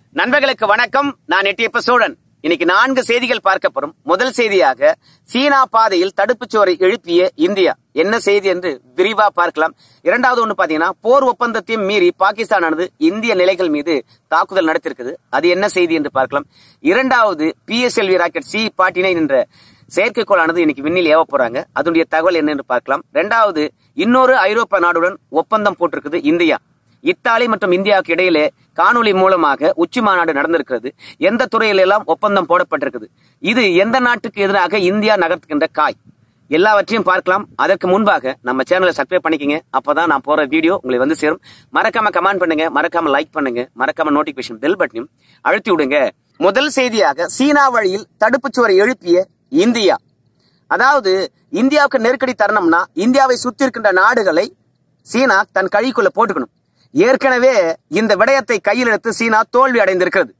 நண்பர்களுக்கு வணக்கம் நான் எட்டியப்ப சோழன் இன்னைக்கு நான்கு செய்திகள் பார்க்கப்படும் முதல் செய்தியாக சீனா பாதையில் தடுப்புச் சுவரை எழுப்பிய இந்தியா என்ன செய்தி என்று விரிவா பார்க்கலாம் இரண்டாவது ஒண்ணு பாத்தீங்கன்னா போர் ஒப்பந்தத்தையும் மீறி பாகிஸ்தானானது இந்திய நிலைகள் மீது தாக்குதல் நடத்திருக்குது அது என்ன செய்தி என்று பார்க்கலாம் இரண்டாவது PSLV rocket C forty nine என்ற செயற்கைக்கோளானது இன்னைக்கு விண்ணில் ஏவ போறாங்க அதனுடைய தகவல் என்ன என்று பார்க்கலாம் இரண்டாவது இன்னொரு ஐரோப்பா நாடுடன் ஒப்பந்தம் போட்டிருக்குது இந்தியா இத்தாலி மற்றும் இந்தியாவுக்கு இடையிலே காணொளி மூலமாக உச்சி மாநாடு நடந்திருக்கிறது எந்த துறையிலெல்லாம் ஒப்பந்தம் போடப்பட்டிருக்குது இது எந்த நாட்டுக்கு எதிராக இந்தியா நகர்த்துகின்ற காய் எல்லாவற்றையும் பார்க்கலாம் அதற்கு முன்பாக நம்ம சேனலை சப்ஸ்கிரைப் பண்ணிக்கங்க அப்பதான் நான் போற வீடியோ உங்களை வந்து சேரும் மறக்காம கமெண்ட் பண்ணுங்க மறக்காம லைக் பண்ணுங்க மறக்காம நோட்டிபிகேஷன் பெல் பட்டனையும் அழுத்தி விடுங்க முதல் செய்தியாக சீனா வழியில் தடுப்புச் சுவரை எழுப்பிய இந்தியா அதாவது இந்தியாவுக்கு நெருக்கடி தரணும்னா இந்தியாவை சுத்தி இருக்கின்ற நாடுகளை சீனா தன் கழிக்குள்ள போட்டுக்கணும் ஏற்கனவே இந்த விடயத்தை கையில் எடுத்து சீனா தோல்வி அடைந்திருக்கிறது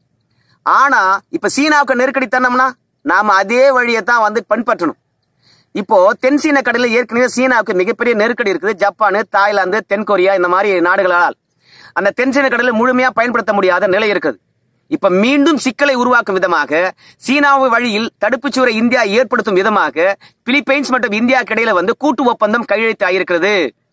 ஆனா இப்ப சீனாவுக்கு நெருக்கடி தரணும்னா நாம அதே வழியை தான் வந்து பின்பற்றணும் இப்போ தென் சீன கடலில் ஏற்கனவே சீனாவுக்கு மிகப்பெரிய நெருக்கடி இருக்குது ஜப்பான் தாய்லாந்து தென்கொரியா இந்த மாதிரி நாடுகளால் அந்த தென் சீன கடலில் முழுமையா பயன்படுத்த முடியாத நிலை இருக்குது இப்ப மீண்டும் சிக்கலை உருவாக்கும் விதமாக சீனாவு வழியில் தடுப்புச் சுவரை இந்தியா ஏற்படுத்தும் விதமாக பிலிப்பைன்ஸ் மற்றும் இந்தியாவுக்கு இடையில வந்து கூட்டு ஒப்பந்தம் கையெழுத்து ஆயிருக்கிறது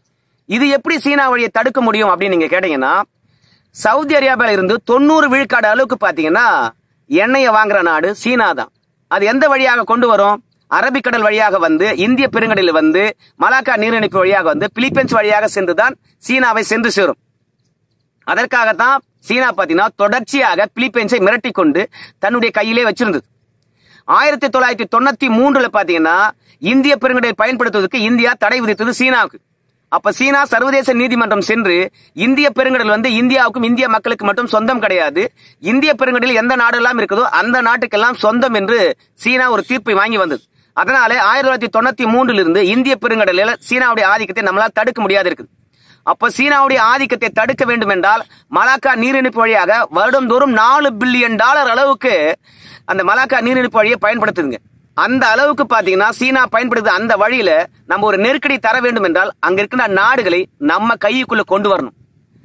இது எப்படி சீனா வழியை தடுக்க முடியும் அப்படின்னு நீங்க கேட்டீங்கன்னா சவுதி அரேபியால இருந்து தொண்ணூறு விழுக்காடு அளவுக்கு பாத்தீங்கன்னா எண்ணெயை வாங்குற நாடு சீனா தான் அது எந்த வழியாக கொண்டு வரும் அரபிக்கடல் வழியாக வந்து இந்திய பெருங்கடலில் வந்து மலாக்கா நீரிணைப்பு வழியாக வந்து பிலிப்பைன்ஸ் வழியாக சென்றுதான் சீனாவை சென்று சேரும் அதற்காகத்தான் சீனா பாத்தீங்கன்னா தொடர்ச்சியாக பிலிப்பைன்ஸை மிரட்டி கொண்டு தன்னுடைய கையிலே வச்சிருந்தது ஆயிரத்தி தொள்ளாயிரத்தி தொண்ணூத்தி மூன்றுல பாத்தீங்கன்னா இந்திய பெருங்கடலை பயன்படுத்துவதற்கு இந்தியா தடை விதித்தது சீனாவுக்கு அப்ப சீனா சர்வதேச நீதிமன்றம் சென்று இந்திய பெருங்கடல் வந்து இந்தியாவுக்கும் இந்திய மக்களுக்கு மட்டும் சொந்தம் கிடையாது இந்திய பெருங்கடலில் எந்த நாடெல்லாம் இருக்குதோ அந்த நாட்டுக்கெல்லாம் சொந்தம் என்று சீனா ஒரு தீர்ப்பை வாங்கி வந்தது அதனால ஆயிரத்தி தொள்ளாயிரத்தி தொண்ணூத்தி மூன்றுல இருந்து இந்திய பெருங்கடலில் சீனாவுடைய ஆதிக்கத்தை நம்மளால் தடுக்க முடியாது இருக்குது அப்ப சீனாவுடைய ஆதிக்கத்தை தடுக்க வேண்டும் என்றால் மலாக்கா நீரிணைப்பு வழியாக வருடந்தோறும் நாலு பில்லியன் டாலர் அளவுக்கு அந்த மலாக்கா நீரிணைப்பு வழியை பயன்படுத்துதுங்க அந்த அளவுக்கு பாத்தீங்கன்னா சீனா பயன்படுத்த அந்த வழியில நம்ம ஒரு நெருக்கடி தர வேண்டும் என்றால் அங்க இருக்கிற நாடுகளை நம்ம கைக்குள்ள கொண்டு வரணும்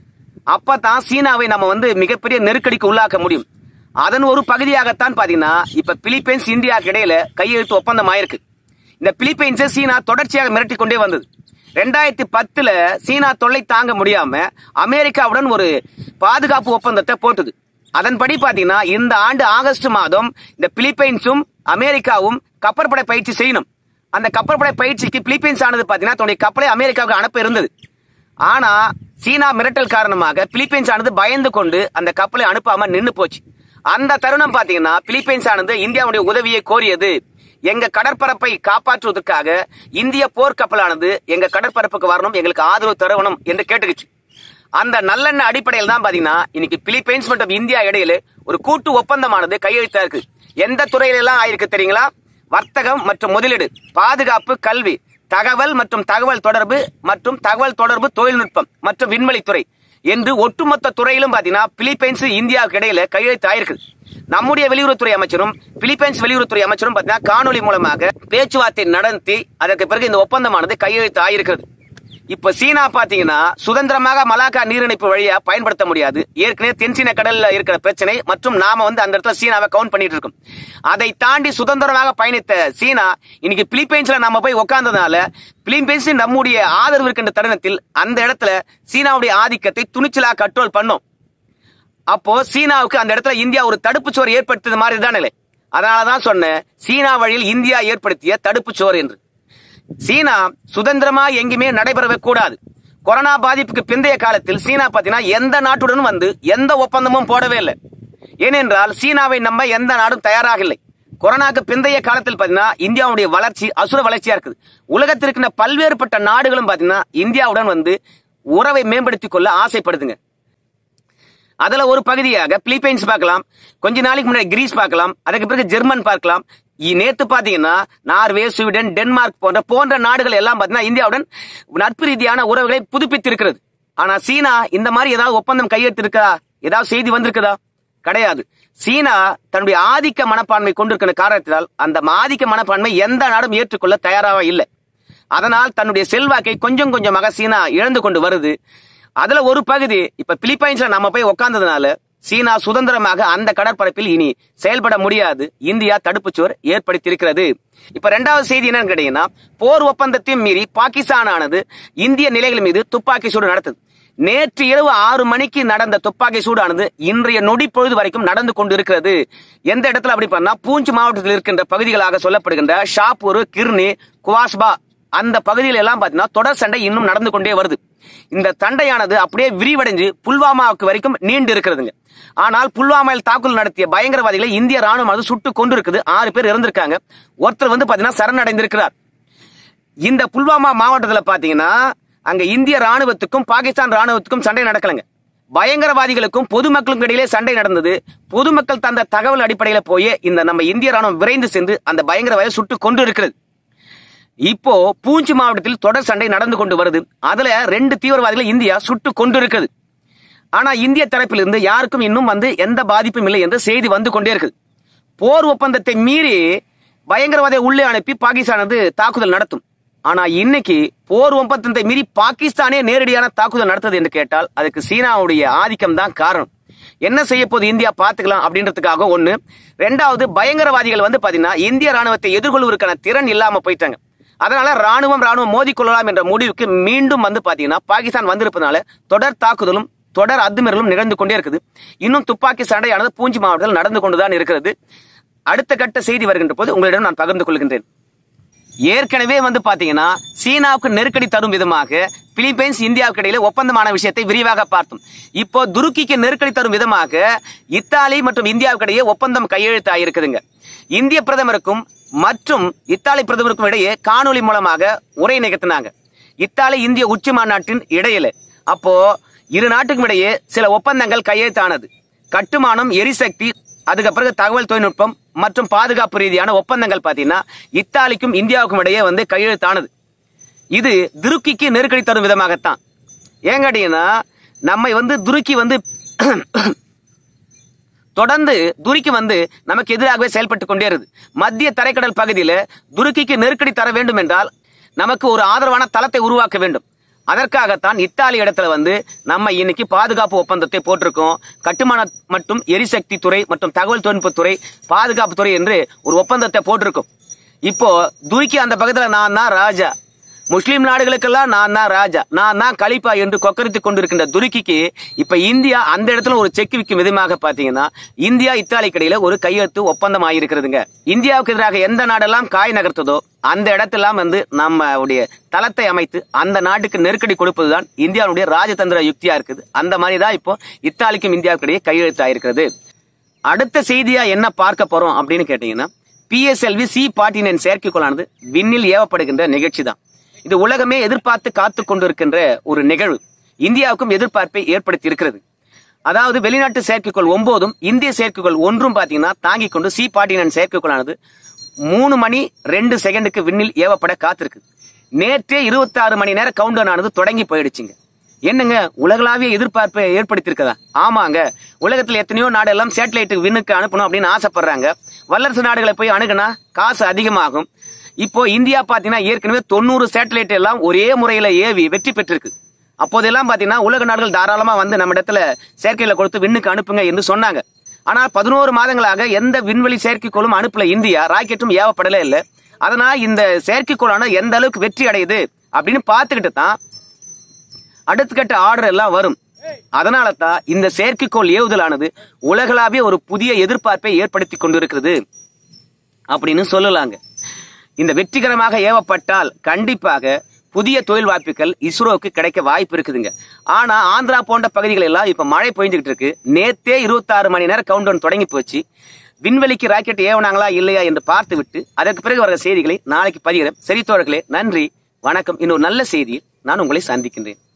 அப்பதான் சீனாவை நம்ம வந்து மிகப்பெரிய நெருக்கடிக்கு உள்ளாக்க முடியும் அதன் ஒரு பகுதியாகத்தான் பாத்தீங்கன்னா இப்ப பிலிப்பைன்ஸ் இந்தியாவுக்கு இடையில கையெழுத்து ஒப்பந்தம் ஆயிருக்கு இந்த பிலிப்பைன்ஸை சீனா தொடர்ச்சியாக மிரட்டி கொண்டே வந்தது ரெண்டாயிரத்தி பத்துல சீனா தொல்லை தாங்க முடியாம அமெரிக்காவுடன் ஒரு பாதுகாப்பு ஒப்பந்தத்தை போட்டது அதன்படி பாத்தீங்கன்னா இந்த ஆண்டு ஆகஸ்ட் மாதம் இந்த பிலிப்பைன்ஸும் அமெரிக்காவும் கப்பற்படை பயிற்சி செய்யணும் அந்த கப்பற்படை பயிற்சிக்கு பிலிப்பைன்ஸ் ஆனது பாத்தீங்கன்னா தன்னுடைய கப்பலை அமெரிக்காவுக்கு அனுப்ப இருந்தது ஆனா சீனா மிரட்டல் காரணமாக பிலிப்பைன்ஸ் ஆனது பயந்து கொண்டு அந்த கப்பலை அனுப்பாம நின்னு போச்சு அந்த தருணம் பாத்தீங்கன்னா பிலிப்பைன்ஸ் ஆனது இந்தியாவுடைய உதவியை கோரியது எங்க கடற்பரப்பை காப்பாற்றுவதற்காக இந்திய போர்க்கப்பலானது எங்க கடற்பரப்புக்கு வரணும் எங்களுக்கு ஆதரவு தரணும் என்று கேட்டுக்குச்சு அந்த நல்லெண்ண அடிப்படையில் தான் பாத்தீங்கன்னா இன்னைக்கு பிலிப்பைன்ஸ் மற்றும் இந்தியா இடையில ஒரு கூட்டு ஒப்பந்தமானது கையெழுத்தா இருக்கு எந்த துறையில எல்லாம் ஆயிருக்கு தெரியுங்களா வர்த்தகம் மற்றும் முதலீடு பாதுகாப்பு கல்வி தகவல் மற்றும் தகவல் தொடர்பு மற்றும் தகவல் தொடர்பு தொழில்நுட்பம் மற்றும் விண்வெளித்துறை என்று ஒட்டுமொத்த துறையிலும் பாத்தீங்கன்னா பிலிப்பைன்ஸ் இந்தியாவுக்கு இடையில கையெழுத்து ஆயிருக்குது நம்முடைய வெளியுறவுத்துறை அமைச்சரும் பிலிப்பைன்ஸ் வெளியுறவுத்துறை அமைச்சரும் பாத்தீங்கன்னா காணொலி மூலமாக பேச்சுவார்த்தை நடத்தி அதற்கு பிறகு இந்த ஒப்பந்தமானது கையெழுத்து ஆயிருக்கிறது இப்ப சீனா பாத்தீங்கன்னா சுதந்திரமாக மலாக்கா நீரிணைப்பு வழியா பயன்படுத்த முடியாது ஏற்கனவே தென்சீன கடல்ல இருக்கிற பிரச்சனை மற்றும் நாம வந்து அந்த இடத்துல சீனாவை கவுண்ட் பண்ணிட்டு இருக்கோம் அதை தாண்டி சுதந்திரமாக பயணித்த சீனா இன்னைக்கு பிலிப்பைன்ஸ்ல நம்ம போய் உட்கார்ந்ததுனால பிலிப்பைன்ஸ் நம்முடைய ஆதரவு இருக்கின்ற தருணத்தில் அந்த இடத்துல சீனாவுடைய ஆதிக்கத்தை துணிச்சலா கண்ட்ரோல் பண்ணும் அப்போ சீனாவுக்கு அந்த இடத்துல இந்தியா ஒரு தடுப்பு சுவர் ஏற்படுத்தியது மாதிரி தான் நிலை அதனாலதான் சொன்னேன் சீனா வழியில் இந்தியா ஏற்படுத்திய தடுப்பு சுவர் என்று சீனா சுதந்திரமா எங்கேயுமே நடைபெறவே கூடாது கொரோனா பாதிப்புக்கு பிந்தைய காலத்தில் சீனா பாத்தீங்கன்னா எந்த நாட்டுடனும் வந்து எந்த ஒப்பந்தமும் போடவே இல்லை ஏனென்றால் சீனாவை நம்ப எந்த நாடும் தயாராக இல்லை கொரோனாக்கு பிந்தைய காலத்தில் பாத்தீங்கன்னா இந்தியாவுடைய வளர்ச்சி அசுர வளர்ச்சியா இருக்குது உலகத்தில் இருக்கின்ற பல்வேறுபட்ட நாடுகளும் பாத்தீங்கன்னா இந்தியாவுடன் வந்து உறவை மேம்படுத்திக் கொள்ள ஆசைப்படுதுங்க அதுல ஒரு பகுதியாக பிலிப்பைன்ஸ் பார்க்கலாம் கொஞ்ச நாளைக்கு முன்னாடி கிரீஸ் பார்க்கலாம் அதுக்கு பிறகு ஜெர்மன் பார்க்கலாம் இ- நேத்து பாத்தீங்கன்னா நார்வே ஸ்வீடன் டென்மார்க் போன்ற போன்ற நாடுகள் எல்லாம் பாத்தீங்கன்னா இந்தியாவுடன் நட்பு ரீதியான உறவுகளை புதுப்பித்திருக்கிறது ஆனா சீனா இந்த மாதிரி ஏதாவது ஒப்பந்தம் கையெழுத்திருக்கா ஏதாவது செய்தி வந்திருக்குதா கிடையாது சீனா தன்னுடைய ஆதிக்க மனப்பான்மை கொண்டிருக்கிற காரணத்தினால் அந்த ஆதிக்க மனப்பான்மை எந்த நாடும் ஏற்றுக்கொள்ள தயாராக இல்லை அதனால் தன்னுடைய செல்வாக்கை கொஞ்சம் கொஞ்சமாக சீனா இழந்து கொண்டு வருது அதுல ஒரு பகுதி இப்ப பிலிப்பைன்ஸ்ல நம்ம போய் உட்கார்ந்ததுனால சீனா சுதந்திரமாக அந்த கடற்பரப்பில் இனி செயல்பட முடியாது இந்தியா தடுப்புச்சுவர் ஏற்படுத்தியிருக்கிறது இப்ப ரெண்டாவது செய்தி என்னன்னு கேட்டீங்கன்னா போர் ஒப்பந்தத்தையும் மீறி பாகிஸ்தானானது இந்திய நிலைகள் மீது துப்பாக்கி சூடு நடத்துது நேற்று இரவு ஆறு மணிக்கு நடந்த துப்பாக்கி சூடானது இன்றைய நொடி பொழுது வரைக்கும் நடந்து கொண்டிருக்கிறது எந்த இடத்துல அப்படி பண்ணா பூஞ்ச் மாவட்டத்தில் இருக்கின்ற பகுதிகளாக சொல்லப்படுகின்ற ஷாப்பூர் கிர்னி குவாஸ்பா அந்த பகுதியில் எல்லாம் பாத்தீங்கன்னா தொடர் சண்டை இன்னும் நடந்து கொண்டே வருது இந்த சண்டையானது அப்படியே விரிவடைஞ்சு புல்வாமாவுக்கு வரைக்கும் நீண்டு இருக்கிறதுங்க ஆனால் புல்வாமாவில் தாக்குதல் நடத்திய பயங்கரவாதிகளை இந்திய ராணுவம் அது சுட்டு கொண்டு இருக்குது ஆறு பேர் இறந்திருக்காங்க ஒருத்தர் வந்து பாத்தீங்கன்னா சரணடைந்திருக்கிறார் இந்த புல்வாமா மாவட்டத்துல பாத்தீங்கன்னா அங்க இந்திய ராணுவத்துக்கும் பாகிஸ்தான் ராணுவத்துக்கும் சண்டை நடக்கலங்க பயங்கரவாதிகளுக்கும் பொதுமக்களுக்கும் இடையிலே சண்டை நடந்தது பொதுமக்கள் தந்த தகவல் அடிப்படையில போய் இந்த நம்ம இந்திய ராணுவம் விரைந்து சென்று அந்த பயங்கரவாதியை சுட்டு கொண்டு இருக்கிறது இப்போ பூஞ்ச் மாவட்டத்தில் தொடர் சண்டை நடந்து கொண்டு வருது அதுல ரெண்டு தீவிரவாதிகளை இந்தியா சுட்டு கொண்டு இருக்குது ஆனா இந்திய தரப்பிலிருந்து யாருக்கும் இன்னும் வந்து எந்த பாதிப்பும் இல்லை என்று செய்தி வந்து கொண்டே இருக்குது போர் ஒப்பந்தத்தை மீறி பயங்கரவாதியை உள்ளே அனுப்பி பாகிஸ்தானது தாக்குதல் நடத்தும் ஆனா இன்னைக்கு போர் ஒப்பந்தத்தை மீறி பாகிஸ்தானே நேரடியான தாக்குதல் நடத்தது என்று கேட்டால் அதுக்கு சீனாவுடைய ஆதிக்கம் தான் காரணம் என்ன செய்ய போது இந்தியா பாத்துக்கலாம் அப்படின்றதுக்காக ஒண்ணு ரெண்டாவது பயங்கரவாதிகள் வந்து பாத்தீங்கன்னா இந்திய ராணுவத்தை எதிர்கொள்வதற்கான திறன் இல்லாம போயிட்டாங்க அதனால ராணுவம் ராணுவம் மோதி கொள்ளலாம் என்ற முடிவுக்கு மீண்டும் வந்து பாத்தீங்கன்னா பாகிஸ்தான் வந்திருப்பதனால தொடர் தாக்குதலும் தொடர் அத்துமீறலும் நிகழ்ந்து கொண்டே இருக்குது இன்னும் துப்பாக்கி சண்டையானது பூஞ்சி மாவட்டத்தில் நடந்து கொண்டுதான் இருக்கிறது அடுத்த கட்ட செய்தி வருகின்ற போது உங்களிடம் நான் பகிர்ந்து கொள்கின்றேன் ஏற்கனவே வந்து பாத்தீங்கன்னா சீனாவுக்கு நெருக்கடி தரும் விதமாக பிலிப்பைன்ஸ் இந்தியாவுக்கு இடையில ஒப்பந்தமான விஷயத்தை விரிவாக பார்த்தோம் இப்போ துருக்கிக்கு நெருக்கடி தரும் விதமாக இத்தாலி மற்றும் இந்தியாவுக்கு இடையே ஒப்பந்தம் கையெழுத்தாயிருக்குதுங்க இந்திய பிரதமருக்கும் மற்றும் இத்தாலி பிரதமருக்கும் இடையே காணொலி மூலமாக உரை நிகழ்த்தினாங்க இத்தாலி இந்திய உச்சி மாநாட்டின் இடையில அப்போ இரு நாட்டுக்கும் இடையே சில ஒப்பந்தங்கள் கையெழுத்தானது கட்டுமானம் எரிசக்தி அதுக்கு பிறகு தகவல் தொழில்நுட்பம் மற்றும் பாதுகாப்பு ரீதியான ஒப்பந்தங்கள் பாத்தீங்கன்னா இத்தாலிக்கும் இந்தியாவுக்கும் இடையே வந்து கையெழுத்தானது இது துருக்கிக்கு நெருக்கடி தரும் விதமாகத்தான் ஏன் கேட்டீங்கன்னா நம்மை வந்து துருக்கி வந்து தொடர்ந்து துருக்கி வந்து நமக்கு எதிராகவே செயல்பட்டு கொண்டே இருக்கு மத்திய தரைக்கடல் பகுதியில துருக்கிக்கு நெருக்கடி தர வேண்டும் என்றால் நமக்கு ஒரு ஆதரவான தளத்தை உருவாக்க வேண்டும் அதற்காகத்தான் இத்தாலி இடத்துல வந்து நம்ம இன்னைக்கு பாதுகாப்பு ஒப்பந்தத்தை போட்டிருக்கோம் கட்டுமான மற்றும் எரிசக்தி துறை மற்றும் தகவல் தொழில்நுட்பத் துறை பாதுகாப்பு துறை என்று ஒரு ஒப்பந்தத்தை போட்டிருக்கோம் இப்போ துருக்கி அந்த பக்கத்துல நான் தான் ராஜா முஸ்லிம் நாடுகளுக்கெல்லாம் நான் தான் ராஜா நான் தான் கலிப்பா என்று கொக்கரித்துக் கொண்டிருக்கின்ற துருக்கிக்கு இப்ப இந்தியா அந்த இடத்துல ஒரு செக் விக்கும் விதமாக பாத்தீங்கன்னா இந்தியா இத்தாலிக்கு இடையில ஒரு கையெழுத்து ஒப்பந்தம் ஆகியிருக்கிறதுங்க இந்தியாவுக்கு எதிராக எந்த நாடெல்லாம் காய் நகர்த்ததோ அந்த இடத்தெல்லாம் வந்து நம்முடைய தளத்தை அமைத்து அந்த நாட்டுக்கு நெருக்கடி கொடுப்பதுதான் இந்தியாவுடைய ராஜதந்திர யுக்தியா இருக்குது அந்த மாதிரி தான் இப்போ இத்தாலிக்கும் இந்தியாவுக்கு இடையே கையெழுத்து ஆயிருக்கிறது அடுத்த செய்தியா என்ன பார்க்க போறோம் அப்படின்னு கேட்டீங்கன்னா பிஎஸ்எல்வி சி ஃபார்ட்டி நைன் செயற்கைக்கோளானது விண்ணில் ஏவப்படுகின்ற நிகழ்ச்சி தான் இது உலகமே எதிர்பார்த்து காத்து கொண்டிருக்கின்ற ஒரு நிகழ்வு இந்தியாவுக்கும் எதிர்பார்ப்பை ஏற்படுத்தி இருக்கிறது அதாவது வெளிநாட்டு செயற்கைக்கோள் ஒன்பதும் இந்திய செயற்கைக்கோள் ஒன்றும் பாத்தீங்கன்னா தாங்கிக் கொண்டு சி ஃபார்ட்டி நைன் செயற்கைக்கோளானது மூணு மணி ரெண்டு செகண்டுக்கு விண்ணில் ஏவப்பட காத்திருக்கு நேற்றே இருபத்தாறு மணி நேர கவுண்டவுன் ஆனது தொடங்கி போயிடுச்சுங்க என்னங்க உலகளாவிய எதிர்பார்ப்பை ஏற்படுத்தியிருக்கதா ஆமாங்க உலகத்துல எத்தனையோ நாடெல்லாம் சேட்டலைட்டுக்கு விண்ணுக்கு அனுப்பணும் அப்படின்னு ஆசைப்படுறாங்க வல்லரசு நாடுகளை போய் அணுகுனா காசு அதிகமாகும் இப்போ இந்தியா பாத்தீங்கன்னா ஏற்கனவே தொண்ணூறு சேட்டலைட் எல்லாம் ஒரே முறையில ஏவி வெற்றி பெற்றிருக்கு அப்போதெல்லாம் பாத்தீங்கன்னா உலக நாடுகள் தாராளமா வந்து நம்ம இடத்துல செயற்கையில கொடுத்து விண்ணுக்கு அனுப்புங்க என்று சொன்னாங்க ஆனால் பதினோரு மாதங்களாக எந்த விண்வெளி செயற்கைக்கோளும் அனுப்பல இந்தியா ராக்கெட்டும் ஏவப்படலே இல்லை அதனால இந்த செயற்கைக்கோளான எந்த அளவுக்கு வெற்றி அடையுது அப்படின்னு பார்த்துக்கிட்டு தான் அடுத்த கட்ட ஆர்டர் எல்லாம் வரும் அதனால தான் இந்த செயற்கைக்கோள் ஏவுதலானது உலகளாவிய ஒரு புதிய எதிர்பார்ப்பை ஏற்படுத்தி கொண்டிருக்கிறது அப்படின்னு சொல்லலாங்க இந்த வெற்றிகரமாக ஏவப்பட்டால் கண்டிப்பாக புதிய தொழில் வாய்ப்புகள் இஸ்ரோவுக்கு கிடைக்க வாய்ப்பு இருக்குதுங்க ஆனா ஆந்திரா போன்ற பகுதிகள் எல்லாம் இப்ப மழை பெய்ஞ்சுக்கிட்டு இருக்கு நேத்தே இருபத்தாறு மணி நேரம் கவுண்டவுன் தொடங்கி போச்சு விண்வெளிக்கு ராக்கெட் ஏவனாங்களா இல்லையா என்று பார்த்து விட்டு அதற்கு பிறகு வர செய்திகளை நாளைக்கு பதிகிறேன் சரி தோழர்களே நன்றி வணக்கம் இன்னொரு நல்ல செய்தியில் நான் உங்களை சந்திக்கின்றேன்